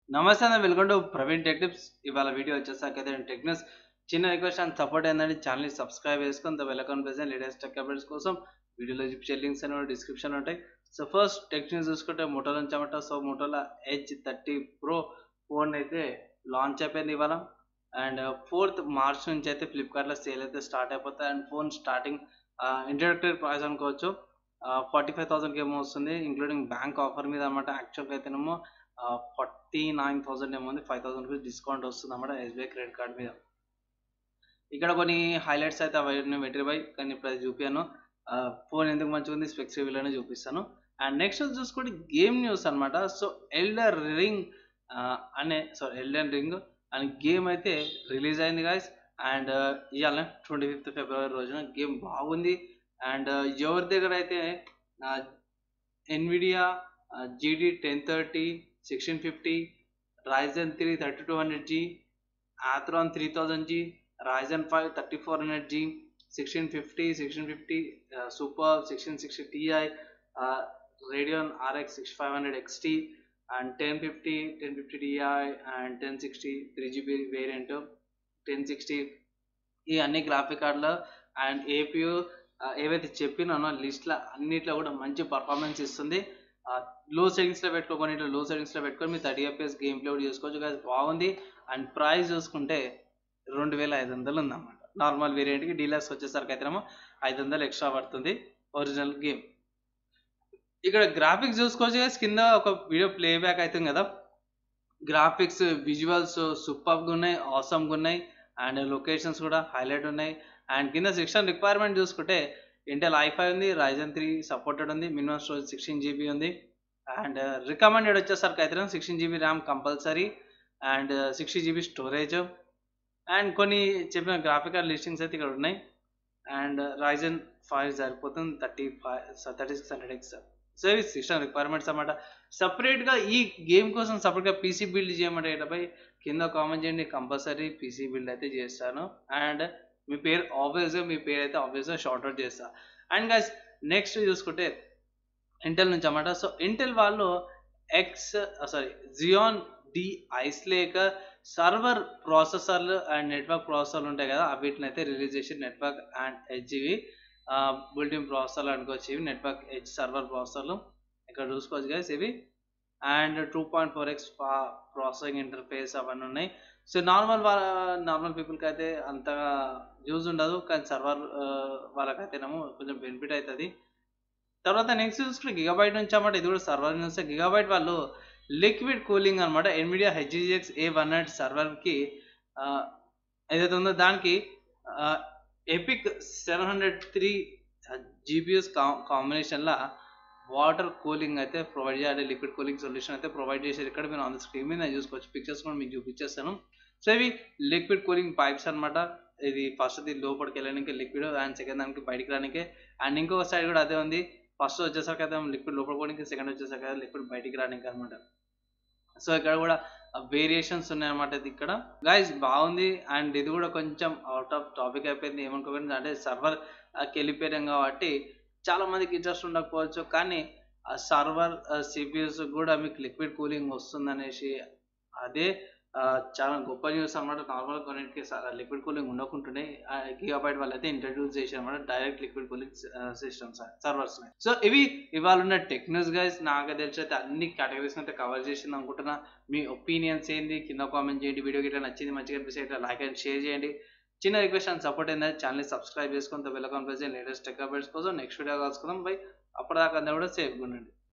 నమస్తే అన్న welcome to Praveen tech tips ఇవాళ వీడియో వచ్చేసాక అయితే టెక్ న్యూస్ చిన్న రిక్వెస్ట్ అండ్ సపోర్ట్ ఏంటంటే ఛానల్ని సబ్స్క్రైబ్ చేసుకొని the welcome present latest tech updates కోసం వీడియోలో చూపించే లింక్స్ అనేవి డిస్క్రిప్షన్ ఉంటాయి సో ఫస్ట్ టెక్ న్యూస్ చూసుకుంటే మోటోలో చమట సో మోటోలో హెచ్ థర్టీ ప్రో ఫోన్ అయితే లాంచ్ అయిపోయింది ఇవాళ అండ్ ఫోర్త్ మార్చ్ నుంచి అయితే ఫ్లిప్కార్ట్లో సేల్ అయితే స్టార్ట్ అయిపోతాయి and phone starting introductory price అనుకోవచ్చు ఫార్టీ ఫైవ్ థౌసండ్కి ఏమో వస్తుంది ఇంక్లూడింగ్ బ్యాంక్ ఆఫర్ మీద అనమాట యాక్చువల్గా అయితేనేమో ఫార్టీ నైన్ థౌసండ్ ఏమో ఉంది ఫైవ్ థౌసండ్ రూపీస్ డిస్కౌంట్ వస్తుంది అన్నమాట ఎస్బీఐ క్రెడిట్ కార్డ్ మీద ఇక్కడ కొన్ని హైలైట్స్ అయితే అవన్నీ మెటీరియల్ కానీ ఇప్పుడు అది చూపాను ఫోన్ ఎందుకు మంచిగా ఉంది స్పెక్స్ రివ్యూలోనే చూపిస్తాను అండ్ నెక్స్ట్ చూసుకుంటే గేమ్ న్యూస్ అనమాట సో ఎల్డర్ రింగ్ అనే సారీ ఎల్డర్ రింగ్ అనే గేమ్ అయితే రిలీజ్ అయింది గాయస్ అండ్ ఇవాళ ట్వంటీ ఫిఫ్త్ ఫిబ్రవరి రోజున గేమ్ బాగుంది అండ్ ఎవరి దగ్గర అయితే Nvidia GD ten thirty sixteen fifty Ryzen three thirty two hundred G Athlon three thousand G Ryzen five thirty four hundred G sixteen fifty sixteen fifty super sixteen sixty Ti Radeon RX six five hundred ఎక్స్టీ and ten fifty ten fifty Ti and ten sixty three GB variant ten sixty ఈ అన్ని graphic కార్డులు and APU ఏవైతే చెప్పినానో లిస్ట్లో అన్నిట్లో కూడా మంచి performance ఇస్తుంది లో సెట్టింగ్స్లో పెట్టుకోని ఇట్లా లో సెట్టింగ్స్లో పెట్టుకొని మీరు థర్టీ ఎఫ్ఎస్ గేమ్ ప్లే కూడా చేసుకోవచ్చు కదా బాగుంది అండ్ ప్రైస్ చూసుకుంటే రెండు వేల ఐదు వందలు ఉందన్నమాట నార్మల్ వేరియంట్కి డీలక్స్ వచ్చేసరికి అయితేనేమో ఐదు వందలు ఎక్స్ట్రా పడుతుంది ఒరిజినల్ గేమ్ ఇక్కడ గ్రాఫిక్స్ చూసుకోవచ్చు కదా కింద ఒక వీడియో ప్లేబ్యాక్ అవుతుంది కదా గ్రాఫిక్స్ విజువల్స్ సూపర్గా ఉన్నాయి ఆసమ్గా ఉన్నాయి అండ్ లొకేషన్స్ కూడా హైలైట్ ఉన్నాయి అండ్ కింద సిక్స్టీన్ రిక్వైర్మెంట్ చూసుకుంటే ఇంటెల్ ఐ ఫైవ్ ఉంది రైజన్ త్రీ సపోర్టెడ్ ఉంది మినిమం స్టోరేజ్ సిక్స్టీన్ జీబీ ఉంది అండ్ రికమెండెడ్ వచ్చేసరికి అయితే sixteen GB RAM compulsory and sixty GB storage and కొన్ని చెప్పిన గ్రాఫికల్ లిస్టింగ్స్ అయితే ఇక్కడ ఉన్నాయి అండ్ రైజన్ ఫైవ్ సరిపోతుంది thirty five thirty six hundred X so ఇవి సిస్టమ్ రిక్వైర్మెంట్స్ అన్నమాట సపరేట్గా ఈ గేమ్ కోసం సపరేట్గా పీసీ బిల్డ్ చేయమంటే ఇటపై కింద కామెంట్ చేయండి కంపల్సరీ పీసీ బిల్డ్ అయితే చేస్తాను అండ్ మీ పేరు ఆబ్వియస్గా మీ పేరు అయితే ఆబ్వియస్గా షార్ట్ అవుట్ చేస్తా అండ్ గైస్ నెక్స్ట్ చూసుకుంటే ఇంటెల్ నుంచి అన్నమాట సో ఇంటెల్ వాళ్ళు X sorry Xeon D Ice Lake server ప్రాసెసర్లు అండ్ నెట్వర్క్ ప్రాసెసర్లు ఉంటాయి కదా వీటిని అయితే రిలీజ్ చేసి నెట్వర్క్ అండ్ హెచ్వి బిల్డింగ్ ప్రాసెసర్లు అనుకోవచ్చు ఇవి నెట్వర్క్ హెచ్ సర్వర్ ప్రాసెసర్లు ఇక్కడ చూసుకోవచ్చు గైస్ ఇవి and two point four X processing interface అవన్నీ ఉన్నాయి సో నార్మల్ వాళ్ళ నార్మల్ పీపుల్కి అయితే అంతగా యూజ్ ఉండదు కానీ సర్వర్ వాళ్ళకైతేనేమో కొంచెం బెనిఫిట్ అవుతుంది తర్వాత నెక్స్ట్ చూసుకుంటే గిగాబైట్ నుంచి అన్నమాట ఇది కూడా సర్వర్ నుంచి గిగాబైట్ వాళ్ళు లిక్విడ్ కూలింగ్ అనమాట Nvidia HGX A one hundred సర్వర్కి ఏదైతే ఉందో దానికి Epyc seven hundred three GPS కా కాంబినేషన్లో వాటర్ కూలింగ్ అయితే ప్రొవైడ్ చేయాలి లిక్విడ్ కూలింగ్ సొల్యూషన్ అయితే ప్రొవైడ్ చేసేది ఇక్కడ మీరు ఆన్ ద స్క్రీన్ మీద చూసుకోవచ్చు పిక్చర్స్ కూడా మీకు చూపించేస్తాను సో ఇవి లిక్విడ్ కూలింగ్ పైప్స్ అనమాట ఇది ఫస్ట్ ఇది లోపలికి వెళ్ళడానికి లిక్విడ్ అండ్ సెకండ్ దానికి బయటికి రానికి అండ్ ఇంకొక సైడ్ కూడా అదే ఉంది ఫస్ట్ వచ్చేసరికి అయితే లిక్విడ్ లోపల పోవడానికి సెకండ్ వచ్చేసరికి అయితే లిక్విడ్ బయటికి రానికి అనమాట సో ఇక్కడ కూడా వేరియేషన్స్ ఉన్నాయన్నమాట ఇది ఇక్కడ గైస్ బాగుంది అండ్ ఇది కూడా కొంచెం అవుట్ ఆఫ్ టాపిక్ అయిపోయింది ఏమనుకోకండి అంటే సర్వర్ వెళ్ళిపోయాం కాబట్టి చాలా మందికి ఇంట్రెస్ట్ ఉండకపోవచ్చు కానీ ఆ సర్వర్ సిపిఎస్ కూడా మీకు లిక్విడ్ కూలింగ్ వస్తుంది అనేసి అదే చాలా గొప్ప న్యూస్ అనమాట నార్మల్ కొన్నింటికి లిక్విడ్ కూలింగ్ ఉండకుంటుండే గిగాబైట్ వాళ్ళు అయితే ఇంట్రడ్యూస్ చేశారు అనమాట direct liquid cooling systems servers so ఇవి ఇవాళ ఉన్న టెక్ న్యూస్ గైస్ నాకు తెలిసి అయితే అన్ని కేటగిరీస్ అయితే కవర్ చేసింది అనుకుంటున్నా మీ ఒపీనియన్స్ ఏంది కింద కామెంట్ చేయండి వీడియోకి ఇట్లా నచ్చింది మంచిగా అనిపిస్తే లైక్ అండ్ షేర్ చేయండి చిన్న రిక్వెస్ట్ అండ్ సపోర్ట్ ఏంటంటే ఛానల్ సబ్స్క్రైబ్ చేసుకుని వెళ్ళకుండా లేటెస్ట్ టెక్ అప్డేట్స్ కోసం నెక్స్ట్ వీడియో కలుసుకుందాం బై అప్పటిదాకా అందరూ కూడా సేఫ్గా ఉండండి